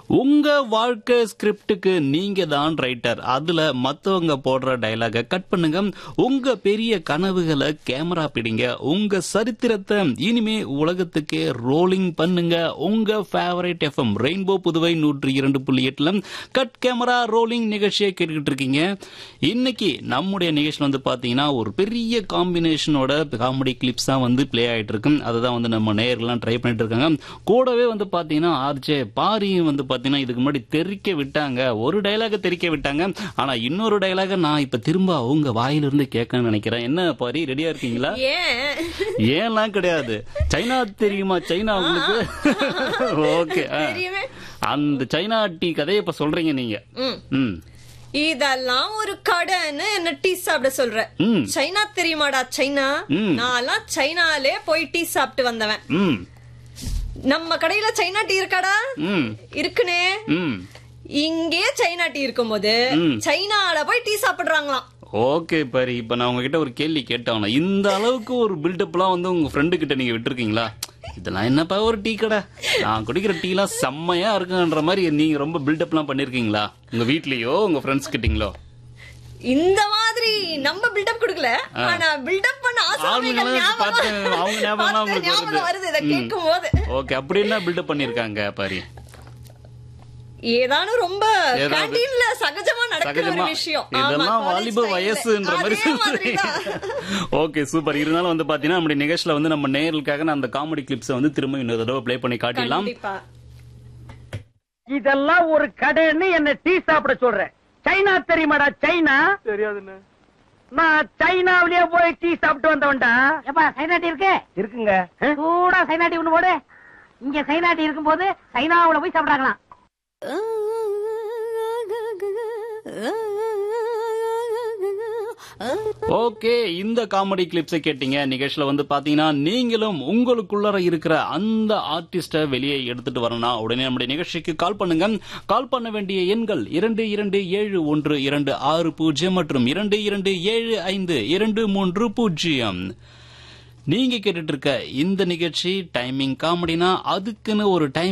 உங்க வாழ்க்கை ஸ்கிரிப்டுக்கு நீங்க தான் ரைட்டர் அதுல மத்தவங்க போடுற டயலாக கட் பண்ணுங்க உங்க பெரிய கனவுகளை கேமரா பிடிங்க உங்க சரித்திரத்தை இனிமே உலகத்துக்கே ரோலிங் பண்ணுங்க உங்க ஃபேவரட் எஃப்எம் ரெயின்போ புதுவை நூற்றி இரண்டு புள்ளி எட்டுல கட் கேமரா ரோலிங் நிகழ்ச்சியை கேட்டுக்கிட்டு இருக்கீங்க இன்னைக்கு நம்முடைய நிகழ்ச்சி வந்து பாத்தீங்கன்னா ஒரு பெரிய காம்பினேஷனோட காமெடி கிளிப்ஸ் தான் வந்து ப்ளே ஆயிட்டு இருக்கு அதுதான் வந்து நம்ம நேயர்கள்லாம் ட்ரை பண்ணிட்டு இருக்காங்க கூடவே வந்து பாத்தீங்கன்னா ஆர்ஜே பாரியும் வந்து பாத்தீங்கன்னா இதுக்கு முன்னாடி தெரிக்க விட்டாங்க ஒரு டைலாக தெரிக்க விட்டாங்க ஆனா இன்னொரு டைலாக நான் இப்ப திரும்ப அவங்க வாயிலிருந்து கேட்கணும்னு நினைக்கிறேன் என்ன பாரி ரெடியா இருக்கீங்களா ஏன் ஏன்லாம் கிடையாது சைனா தெரியுமா சைனா உங்களுக்கு ஓகே தெரியுமே. அந்த சைனா டீ கதையை இப்ப சொல்றீங்க நீங்க ம். ம் இதெல்லாம் ஒரு கடைன்னு என்ன டீ சாப்பிட சொல்ற ம். சைனா தெரியுமாடா சைனா ம். நான்லாம் சைனாலே போய் டீ சாப்பிட்டு வந்தவன் ம் நம்ம கடையில சைனா டீ இருக்காடா ம் இருக்குனே ம் இங்கே சைனா டீ இருக்கும்போது ம். சைனால போய் டீ சாப்பிடுறாங்களாம் ஓகே பாரி இப்ப நான் உங்ககிட்ட ஒரு கேள்வி கேட்டவன இந்த அளவுக்கு ஒரு பில்டப்லாம் வந்து உங்க ஃப்ரெண்டு கிட்ட நீங்க விட்டுருக்கீங்களா இதெல்லாம் என்னப்பா ஒரு டீ கடை நான் குடிக்கிற டீலாம் செம்மையா இருக்குன்ற மாதிரி நீங்க ரொம்ப பில்டப்லாம் பண்ணிருக்கீங்களா உங்க வீட்லயோ உங்க ஃப்ரெண்ட்ஸ் கிட்டீங்களோ இந்த மாதிரி நம்ம பில்டப் கொடுக்கல ஆனா பில்டப் பண்ண ஆசாமிகள் அவங்கள ஞாபகம் பார்த்து அவங்க ஞாபகம் பார்த்து உங்களுக்கு ஞாபகம் வருது இத வருது கேட்கும் போது ஓகே அப்படி என்ன பில்டப் பண்ணிருக்காங்க பாரி ஏதானும் ரொம்ப ஏதாவது. கேண்டீன்ல சகஜமா நடக்கிற ஒரு சகஜமா விஷயம் ஆமா, இதெல்லாம் college வாலிப time ல. வயசுன்ற மாதிரி அதே மாதிரிதான். ஓகே சூப்பர் இருந்தாலும் வந்து பாத்தீங்கன்னா நம்முடைய நிகழ்ச்சியில வந்து நம்ம நேயர்களுக்காக நான் அந்த காமெடி கிளிப்ஸ் வந்து திரும்ப இன்னொரு தடவை ப்ளே பண்ணி காட்டிடலாம் கண்டிப்பா இதெல்லாம் ஒரு கடைன்னு என்ன டீ சாப்பிட சொல்றேன் சைனா தெரியுமாடா சைனா தெரியாதுண்ணே நான் சைனாவிலேயே போய் டீ சாப்பிட்டு வந்தவன்டா ஏப்பா சைனாட்டி இருக்கு இருக்குங்க ஆ? சூடா சைனாட்டி ஒண்ணு போடு இங்க சைனாட்டி இருக்கும்போது சைனாவுல போய் சாப்பிடாங்களாம் ஓகே இந்த காமெடி கிளிப்ஸை கேட்டீங்க நிகழ்ச்சியில வந்து பாத்தீங்கன்னா நீங்களும் உங்களுக்குள்ளர இருக்கிற அந்த ஆர்டிஸ்ட வெளியே எடுத்துட்டு வரணும் உடனே நம்முடைய நிகழ்ச்சிக்கு கால் பண்ணுங்க கால் பண்ண வேண்டிய எண்கள் இரண்டு இரண்டு ஏழு ஒன்று இரண்டு ஆறு பூஜ்ஜியம் மற்றும் இரண்டு இரண்டு ஏழு ஐந்து இரண்டு மூன்று பூஜ்ஜியம் நீங்க கேட்டுட்டு இருக்க இந்த நிகழ்ச்சி டைமிங் காமெடினா அதுக்குன்னு ஒரு டைம்